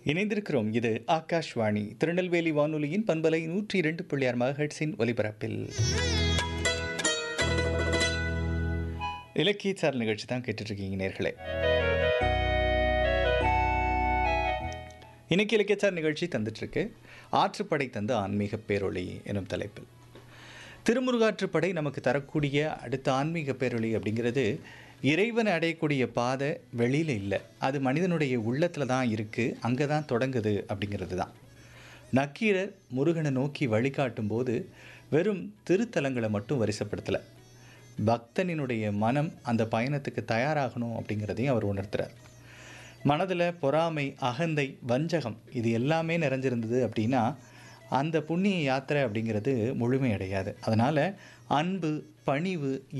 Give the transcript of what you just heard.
இணைந்திருக்கிறோம் இது ஆகாஷ்வாணி திருநெல்வேலி வானொலியின் பண்பலை நூற்றி இரண்டு புள்ளியார் மகட்ஸின் ஒலிபரப்பில் இலக்கிய சார் நிகழ்ச்சி தான் கேட்டுட்ருக்கீங்க நேர்களே இன்னைக்கு இலக்கியச்சார் நிகழ்ச்சி தந்துட்டுருக்கு ஆற்றுப்படை தந்த ஆன்மீக பேரொளி எனும் தலைப்பில் திருமுருகாற்றுப்படை நமக்கு தரக்கூடிய அடுத்த ஆன்மீக பேரொளி அப்படிங்கிறது இறைவனை அடையக்கூடிய பாதை வெளியில் இல்லை அது மனிதனுடைய உள்ளத்தில் தான் இருக்குது அங்கே தான் தொடங்குது அப்படிங்கிறது தான் நக்கீரர் முருகனை நோக்கி வழிகாட்டும் போது வெறும் திருத்தலங்களை மட்டும் வரிசைப்படுத்தலை பக்தனினுடைய மனம் அந்த பயணத்துக்கு தயாராகணும் அப்படிங்கிறதையும் அவர் உணர்த்துறார் மனதில் பொறாமை அகந்தை வஞ்சகம் இது எல்லாமே நிறைஞ்சிருந்தது அப்படின்னா அந்த புண்ணிய யாத்திரை அப்படிங்கிறது முழுமையடையாது அதனால் அன்பு பணிவு